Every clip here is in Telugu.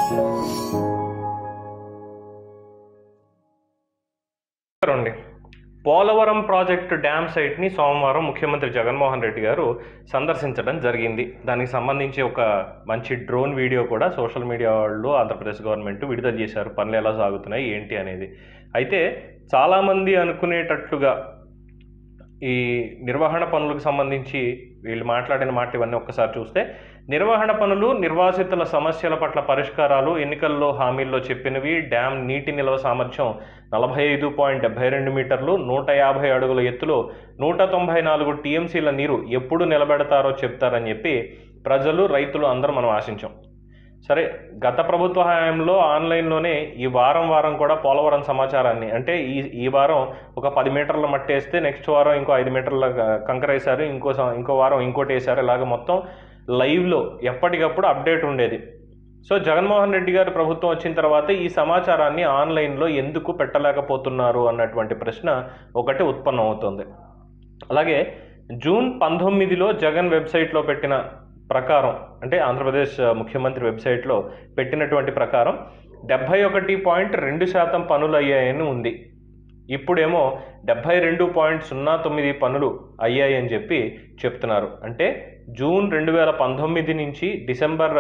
అండి పోలవరం ప్రాజెక్టు డ్యామ్ సైట్ని సోమవారం ముఖ్యమంత్రి జగన్మోహన్ రెడ్డి గారు సందర్శించడం జరిగింది దానికి సంబంధించి ఒక మంచి డ్రోన్ వీడియో కూడా సోషల్ మీడియా వాళ్ళు ఆంధ్రప్రదేశ్ గవర్నమెంట్ విడుదల చేశారు పనులు ఎలా సాగుతున్నాయి ఏంటి అనేది అయితే చాలామంది అనుకునేటట్లుగా ఈ నిర్వహణ పనులకు సంబంధించి వీళ్ళు మాట్లాడిన మాట ఇవన్నీ ఒక్కసారి చూస్తే నిర్వహణ పనులు నిర్వాసితుల సమస్యల పట్ల పరిష్కారాలు ఎన్నికల్లో హామీల్లో చెప్పినవి డ్యామ్ నీటి నిల్వ సామర్థ్యం నలభై ఐదు పాయింట్ డెబ్బై రెండు మీటర్లు నూట యాభై అడుగుల ఎత్తులో నూట తొంభై నాలుగు టీఎంసీల నీరు ఎప్పుడు నిలబెడతారో చెప్తారని చెప్పి ప్రజలు రైతులు అందరూ మనం ఆశించాం సరే గత ప్రభుత్వ హయాంలో ఆన్లైన్లోనే ఈ వారం వారం కూడా పోలవరం సమాచారాన్ని అంటే ఈ ఈ వారం ఒక పది మీటర్ల మట్టి వేస్తే నెక్స్ట్ వారం ఇంకో ఐదు మీటర్ల కంకర వేశారు ఇంకో సం- ఇంకో వారం ఇంకోటి వేశారు ఇలాగ మొత్తం లైవ్లో ఎప్పటికప్పుడు అప్డేట్ ఉండేది సో జగన్మోహన్ రెడ్డి గారి ప్రభుత్వం వచ్చిన తర్వాత ఈ సమాచారాన్ని ఆన్లైన్లో ఎందుకు పెట్టలేకపోతున్నారు అన్నటువంటి ప్రశ్న ఒకటి ఉత్పన్నం అవుతుంది అలాగే జూన్ పంతొమ్మిదిలో జగన్ వెబ్సైట్లో పెట్టిన ప్రకారం అంటే ఆంధ్రప్రదేశ్ ముఖ్యమంత్రి వెబ్సైట్లో పెట్టినటువంటి ప్రకారం డెబ్భై ఒకటి పాయింట్ రెండు శాతం పనులు అయ్యాయని ఉంది ఇప్పుడేమో డెబ్భై రెండు పాయింట్ సున్నా తొమ్మిది పనులు అయ్యాయని చెప్పి చెప్తున్నారు అంటే జూన్ రెండు వేల పంతొమ్మిది నుంచి డిసెంబర్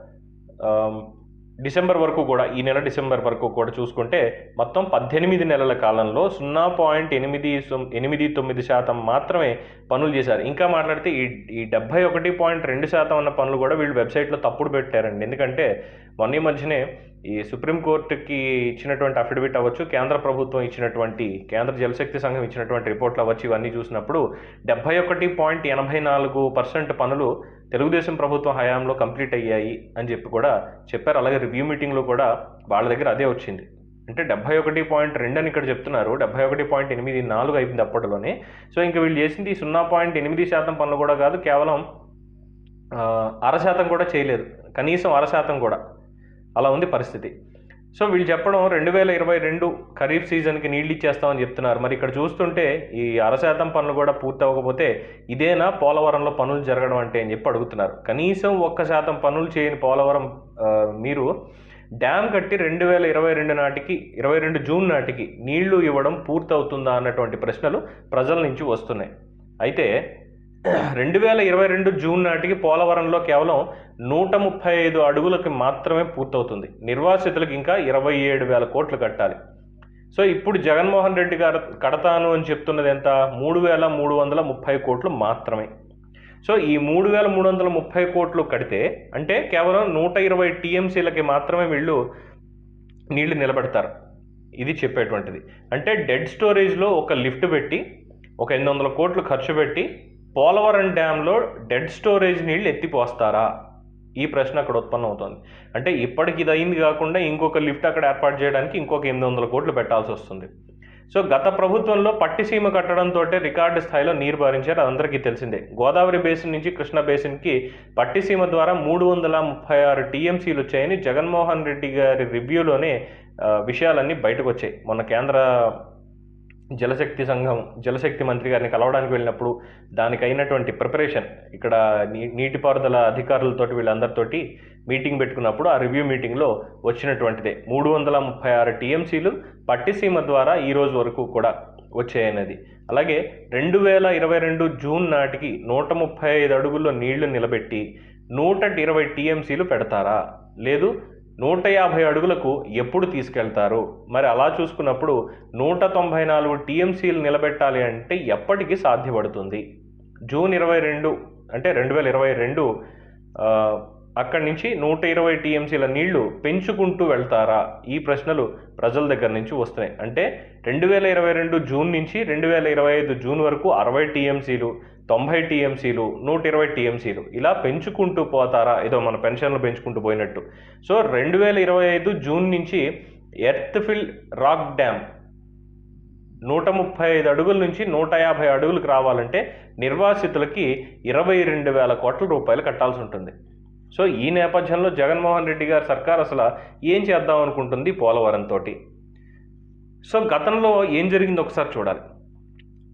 ఆ, డిసెంబర్ వరకు కూడా ఈ నెల డిసెంబర్ వరకు కూడా చూసుకుంటే మొత్తం పద్దెనిమిది నెలల కాలంలో సున్నా పాయింట్ ఎనిమిది సుమ్- ఎనిమిది తొమ్మిది శాతం మాత్రమే పనులు చేశారు ఇంకా మాట్లాడితే ఈ ఈ డెబ్బై ఒకటి పాయింట్ రెండు శాతం అన్న పనులు కూడా వీళ్ళు వెబ్సైట్లో తప్పుడు పెట్టారండి ఎందుకంటే మొన్న ఈ మధ్యనే ఈ సుప్రీంకోర్టుకి ఇచ్చినటువంటి అఫిడవిట్ అవ్వచ్చు కేంద్ర ప్రభుత్వం ఇచ్చినటువంటి కేంద్ర జలశక్తి సంఘం ఇచ్చినటువంటి రిపోర్ట్లు అవ్వచ్చు ఇవన్నీ చూసినప్పుడు డెబ్బై ఒకటి పాయింట్ ఎనభై నాలుగు పర్సెంట్ పనులు తెలుగుదేశం ప్రభుత్వం హయాంలో కంప్లీట్ అయ్యాయి అని చెప్పి కూడా చెప్పారు అలాగే రివ్యూ మీటింగ్లో కూడా వాళ్ళ దగ్గర అదే వచ్చింది అంటే డెబ్బై ఒకటి పాయింట్ రెండు అని ఇక్కడ చెప్తున్నారు డెబ్బై ఒకటి పాయింట్ ఎనిమిది నాలుగు అయిపోయింది అప్పటిలోనే సో ఇంకా వీళ్ళు చేసింది సున్నా పాయింట్ ఎనిమిది శాతం పనులు కూడా కాదు కేవలం ఆ, అర శాతం కూడా చేయలేదు కనీసం అర శాతం కూడా అలా ఉంది పరిస్థితి సో వీళ్ళు చెప్పడం రెండు వేల ఇరవై రెండు ఖరీఫ్ సీజన్కి నీళ్ళు ఇచ్చేస్తామని చెప్తున్నారు మరి ఇక్కడ చూస్తుంటే ఈ అర శాతం పనులు కూడా పూర్తి అవ్వకపోతే ఇదేనా పోలవరంలో పనులు జరగడం అంటే అని చెప్పి అడుగుతున్నారు కనీసం ఒక్క శాతం పనులు చేయని పోలవరం ఆ, మీరు డ్యామ్ కట్టి రెండు వేల ఇరవై రెండు నాటికి ఇరవై రెండు జూన్ నాటికి నీళ్లు ఇవ్వడం పూర్తవుతుందా అన్నటువంటి ప్రశ్నలు ప్రజల నుంచి వస్తున్నాయి అయితే రెండు వేల ఇరవై రెండు జూన్ నాటికి పోలవరంలో కేవలం నూట ముప్పై ఐదు అడుగులకి మాత్రమే పూర్తవుతుంది నిర్వాసితులకు ఇంకా ఇరవై ఏడు వేల కోట్లు కట్టాలి సో ఇప్పుడు జగన్మోహన్ రెడ్డి గారు కడతాను అని చెప్తున్నది ఎంత మూడు వేల మూడు వందల ముప్పై కోట్లు మాత్రమే సో ఈ మూడు వేల మూడు వందల ముప్పై కోట్లు కడితే అంటే కేవలం నూట ఇరవై టీఎంసీలకి మాత్రమే వీళ్ళు నీళ్లు నిలబెడతారు ఇది చెప్పేటువంటిది అంటే డెడ్ స్టోరేజ్లో ఒక లిఫ్ట్ పెట్టి ఒక ఎనిమిది వందల కోట్లు ఖర్చు పెట్టి పోలవరం డ్యాంలో డెడ్ స్టోరేజ్ నీళ్లు ఎత్తిపోస్తారా ఈ ప్రశ్న అక్కడ ఉత్పన్నం అవుతుంది అంటే ఇప్పటికి ఇది అయింది కాకుండా ఇంకొక లిఫ్ట్ అక్కడ ఏర్పాటు చేయడానికి ఇంకొక ఎనిమిది వందల కోట్లు పెట్టాల్సి వస్తుంది సో గత ప్రభుత్వంలో పట్టిసీమ కట్టడంతో రికార్డు స్థాయిలో నీరు బారించారు అదందరికీ తెలిసిందే గోదావరి బేసిన్ నుంచి కృష్ణ బేసిన్కి పట్టిసీమ ద్వారా మూడు వందల ముప్పై ఆరు టీఎంసీలు వచ్చాయని జగన్మోహన్ రెడ్డి గారి రివ్యూలోనే ఆ, విషయాలన్నీ బయటకు వచ్చాయి మొన్న కేంద్ర జలశక్తి సంఘం జలశక్తి మంత్రి గారిని కలవడానికి వెళ్ళినప్పుడు దానికి అయినటువంటి ప్రిపరేషన్ ఇక్కడ నీ నీటిపారుదల అధికారులతోటి వీళ్ళందరితోటి మీటింగ్ పెట్టుకున్నప్పుడు ఆ రివ్యూ మీటింగ్లో వచ్చినటువంటిదే మూడు వందల ముప్పై ఆరు టీఎంసీలు పట్టిసీమ ద్వారా ఈ రోజు వరకు కూడా వచ్చాయన్నది అలాగే రెండు వేల ఇరవై రెండు జూన్ నాటికి నూట ముప్పై ఐదు అడుగుల్లో నీళ్లు నిలబెట్టి నూట ఇరవై టీఎంసీలు పెడతారా లేదు నూట యాభై అడుగులకు ఎప్పుడు తీసుకెళ్తారు మరి అలా చూసుకున్నప్పుడు నూట తొంభై నాలుగు టీఎంసీలు నిలబెట్టాలి అంటే ఎప్పటికి సాధ్యపడుతుంది జూన్ ఇరవై రెండు అంటే రెండు వేల ఇరవై రెండు అక్కడి నుంచి నూట ఇరవై టీఎంసీల నీళ్లు పెంచుకుంటూ వెళ్తారా ఈ ప్రశ్నలు ప్రజల దగ్గర నుంచి వస్తున్నాయి అంటే రెండు వేల ఇరవై రెండు జూన్ నుంచి రెండు వేల ఇరవై ఐదు జూన్ వరకు అరవై టీఎంసీలు తొంభై టీఎంసీలు నూట ఇరవై టీఎంసీలు ఇలా పెంచుకుంటూ పోతారా ఏదో మన పెన్షన్లు పెంచుకుంటూ పోయినట్టు సో రెండు వేల ఇరవై ఐదు జూన్ నుంచి ఎర్త్ ఫిల్ రాక్ డ్యామ్ నూట ముప్పై ఐదు అడుగుల నుంచి నూట యాభై అడుగులకు రావాలంటే నిర్వాసితులకి ఇరవై రెండు వేల కోట్ల రూపాయలు కట్టాల్సి ఉంటుంది సో ఈ నేపథ్యంలో జగన్మోహన్ రెడ్డి గారి సర్కార్ అసలు ఏం చేద్దాం అనుకుంటుంది పోలవరం తోటి సో గతంలో ఏం జరిగిందో ఒకసారి చూడాలి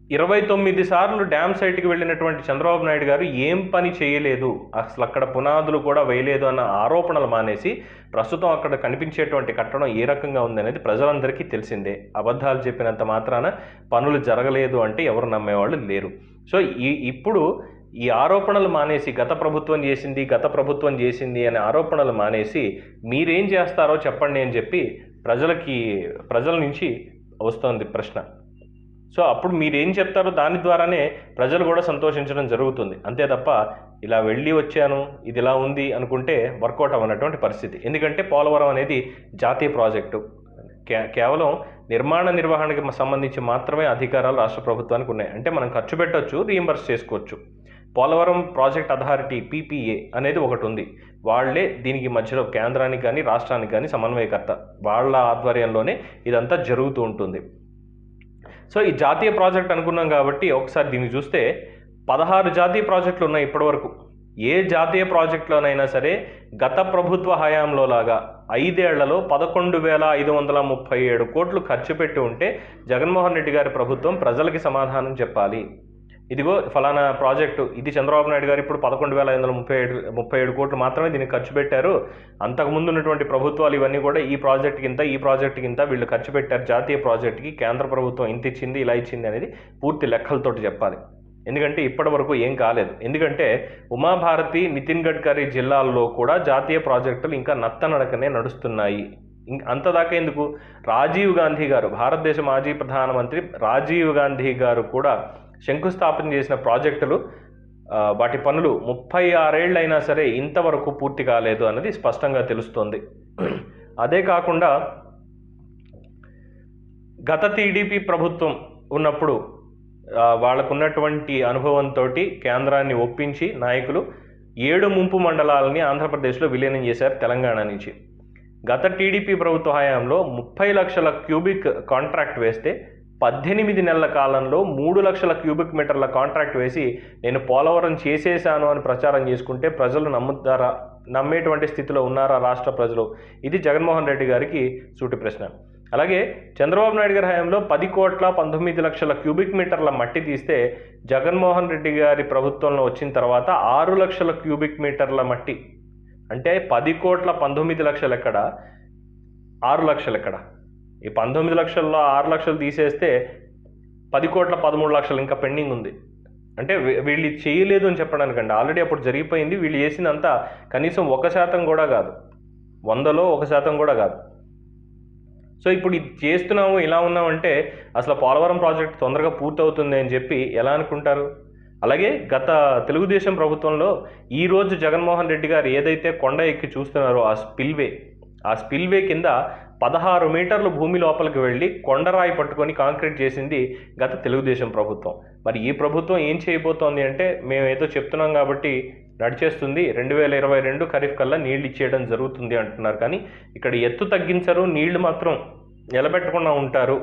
ఇరవై తొమ్మిది సార్లు డ్యామ్ సైట్కి వెళ్ళినటువంటి చంద్రబాబు నాయుడు గారు ఏం పని చేయలేదు అసలు అక్కడ పునాదులు కూడా వేయలేదు అన్న ఆరోపణలు మానేసి ప్రస్తుతం అక్కడ కనిపించేటువంటి కట్టడం ఏ రకంగా ఉందనేది ప్రజలందరికీ తెలిసిందే అబద్ధాలు చెప్పినంత మాత్రాన పనులు జరగలేదు అంటే ఎవరు నమ్మేవాళ్ళు లేరు సో ఈ ఇప్పుడు ఈ ఆరోపణలు మానేసి గత ప్రభుత్వం చేసింది గత ప్రభుత్వం చేసింది అనే ఆరోపణలు మానేసి మీరేం చేస్తారో చెప్పండి అని చెప్పి ప్రజలకి ప్రజల నుంచి వస్తోంది ప్రశ్న సో అప్పుడు మీరేం చెప్తారో దాని ద్వారానే ప్రజలు కూడా సంతోషించడం జరుగుతుంది అంతే తప్ప ఇలా వెళ్ళి వచ్చాను ఇది ఇలా ఉంది అనుకుంటే వర్కౌట్ అవ్వనటువంటి పరిస్థితి ఎందుకంటే పోలవరం అనేది జాతీయ ప్రాజెక్టు కే కేవలం నిర్మాణ నిర్వహణకి సంబంధించి మాత్రమే అధికారాలు రాష్ట్ర ప్రభుత్వానికి ఉన్నాయి అంటే మనం ఖర్చు పెట్టవచ్చు రీఎంబర్స్ చేసుకోవచ్చు పోలవరం ప్రాజెక్ట్ అథారిటీ పీపీఏ అనేది ఒకటి ఉంది వాళ్ళే దీనికి మధ్యలో కేంద్రానికి కానీ రాష్ట్రానికి కానీ సమన్వయకర్త వాళ్ళ ఆధ్వర్యంలోనే ఇదంతా జరుగుతూ ఉంటుంది సో ఈ జాతీయ ప్రాజెక్ట్ అనుకున్నాం కాబట్టి ఒకసారి దీన్ని చూస్తే పదహారు జాతీయ ప్రాజెక్టులు ఉన్నాయి ఇప్పటివరకు ఏ జాతీయ ప్రాజెక్టులోనైనా సరే గత ప్రభుత్వ హయాంలో లాగా ఐదేళ్లలో పదకొండు వేల ఐదు వందల ముప్పై ఏడు కోట్లు ఖర్చు పెట్టి ఉంటే జగన్మోహన్ రెడ్డి గారి ప్రభుత్వం ప్రజలకి సమాధానం చెప్పాలి ఇదిగో ఫలానా ప్రాజెక్టు ఇది చంద్రబాబు నాయుడు గారు ఇప్పుడు పదకొండు వేల ఐదు వందల ముప్పై ఏడు ముప్పై ఏడు కోట్లు మాత్రమే దీనికి ఖర్చు పెట్టారు అంతకుముందు ఉన్నటువంటి ప్రభుత్వాలు ఇవన్నీ కూడా ఈ ప్రాజెక్ట్ కింద ఈ ప్రాజెక్ట్ కింద వీళ్ళు ఖర్చు పెట్టారు జాతీయ ప్రాజెక్ట్కి కేంద్ర ప్రభుత్వం ఇంత ఇచ్చింది ఇలా ఇచ్చింది అనేది పూర్తి లెక్కలతోటి చెప్పాలి ఎందుకంటే ఇప్పటి వరకు ఏం కాలేదు ఎందుకంటే ఉమాభారతి నితిన్ గడ్కరీ జిల్లాల్లో కూడా జాతీయ ప్రాజెక్టులు ఇంకా నత్తనడకనే నడుస్తున్నాయి ఇంక అంతదాకా ఎందుకు రాజీవ్ గాంధీ గారు భారతదేశ మాజీ ప్రధానమంత్రి రాజీవ్ గాంధీ గారు కూడా శంకుస్థాపన చేసిన ప్రాజెక్టులు ఆ, వాటి పనులు ముప్పై ఆరేళ్ళైనా సరే ఇంతవరకు పూర్తి కాలేదు అన్నది స్పష్టంగా తెలుస్తోంది అదే కాకుండా గత టీడీపీ ప్రభుత్వం ఉన్నప్పుడు ఆ, వాళ్ళకున్నటువంటి అనుభవంతో కేంద్రాన్ని ఒప్పించి నాయకులు ఏడు ముంపు మండలాలని ఆంధ్రప్రదేశ్లో విలీనం చేశారు తెలంగాణ నుంచి గత టీడీపీ ప్రభుత్వ హయాంలో ముప్పై లక్షల క్యూబిక్ కాంట్రాక్ట్ వేస్తే పద్దెనిమిది నెలల కాలంలో మూడు లక్షల క్యూబిక్ మీటర్ల కాంట్రాక్ట్ వేసి నేను పోలవరం చేసేశాను అని ప్రచారం చేసుకుంటే ప్రజలు నమ్ముతారా నమ్మేటువంటి స్థితిలో ఉన్నారా రాష్ట్ర ప్రజలు ఇది జగన్మోహన్ రెడ్డి గారికి సూటి ప్రశ్న అలాగే చంద్రబాబు నాయుడు గారి హయాంలో పది కోట్ల పంతొమ్మిది లక్షల క్యూబిక్ మీటర్ల మట్టి తీస్తే జగన్మోహన్ రెడ్డి గారి ప్రభుత్వంలో వచ్చిన తర్వాత ఆరు లక్షల క్యూబిక్ మీటర్ల మట్టి అంటే పది కోట్ల పంతొమ్మిది లక్షలు ఎక్కడ ఆరు లక్షలు ఎక్కడ ఈ పంతొమ్మిది లక్షల్లో ఆరు లక్షలు తీసేస్తే పది కోట్ల పదమూడు లక్షలు ఇంకా పెండింగ్ ఉంది అంటే వీ- వీళ్ళు ఇది చేయలేదు అని చెప్పడానికండి ఆల్రెడీ అప్పుడు జరిగిపోయింది వీళ్ళు చేసిందంతా కనీసం ఒక శాతం కూడా కాదు వందలో ఒక శాతం కూడా కాదు సో ఇప్పుడు ఇది చేస్తున్నాము ఇలా ఉన్నామంటే అసలు పోలవరం ప్రాజెక్ట్ తొందరగా పూర్తవుతుంది అని చెప్పి ఎలా అనుకుంటారు అలాగే గత తెలుగుదేశం ప్రభుత్వంలో ఈ రోజు జగన్మోహన్ రెడ్డి గారు ఏదైతే కొండ ఎక్కి చూస్తున్నారో ఆ స్పిల్వే ఆ స్పిల్వే కింద పదహారు మీటర్లు భూమి లోపలికి వెళ్ళి కొండరాయి పట్టుకొని కాంక్రీట్ చేసింది గత తెలుగుదేశం ప్రభుత్వం మరి ఈ ప్రభుత్వం ఏం చేయబోతోంది అంటే మేము ఏదో చెప్తున్నాం కాబట్టి నడిచేస్తుంది రెండు వేల ఇరవై రెండు ఖరీఫ్ కల్లా నీళ్లు ఇచ్చేయడం జరుగుతుంది అంటున్నారు కానీ ఇక్కడ ఎత్తు తగ్గించరు నీళ్లు మాత్రం నిలబెట్టకుండా ఉంటారు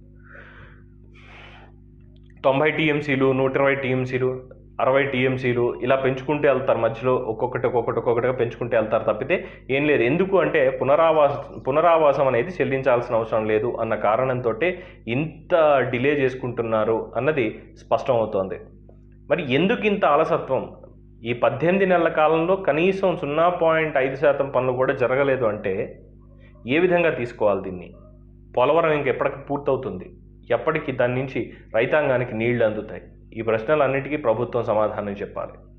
తొంభై టీఎంసీలు నూట ఇరవై టీఎంసీలు అరవై టీఎంసీలు ఇలా పెంచుకుంటూ వెళ్తారు మధ్యలో ఒక్కొక్కటి ఒక్కొక్కటి ఒక్కొక్కటిగా పెంచుకుంటూ వెళ్తారు తప్పితే ఏం లేదు ఎందుకు అంటే పునరావాస పునరావాసం అనేది చెల్లించాల్సిన అవసరం లేదు అన్న కారణంతో ఇంత డిలే చేసుకుంటున్నారు అన్నది స్పష్టమవుతోంది మరి ఎందుకు ఇంత అలసత్వం ఈ పద్దెనిమిది నెలల కాలంలో కనీసం సున్నా పాయింట్ ఐదు శాతం పనులు కూడా జరగలేదు అంటే ఏ విధంగా తీసుకోవాలి దీన్ని పోలవరం ఇంకెప్పటికి పూర్తవుతుంది ఎప్పటికి దాని నుంచి రైతాంగానికి నీళ్లు అందుతాయి ఈ ప్రశ్నలన్నిటికీ ప్రభుత్వం సమాధానం చెప్పాలి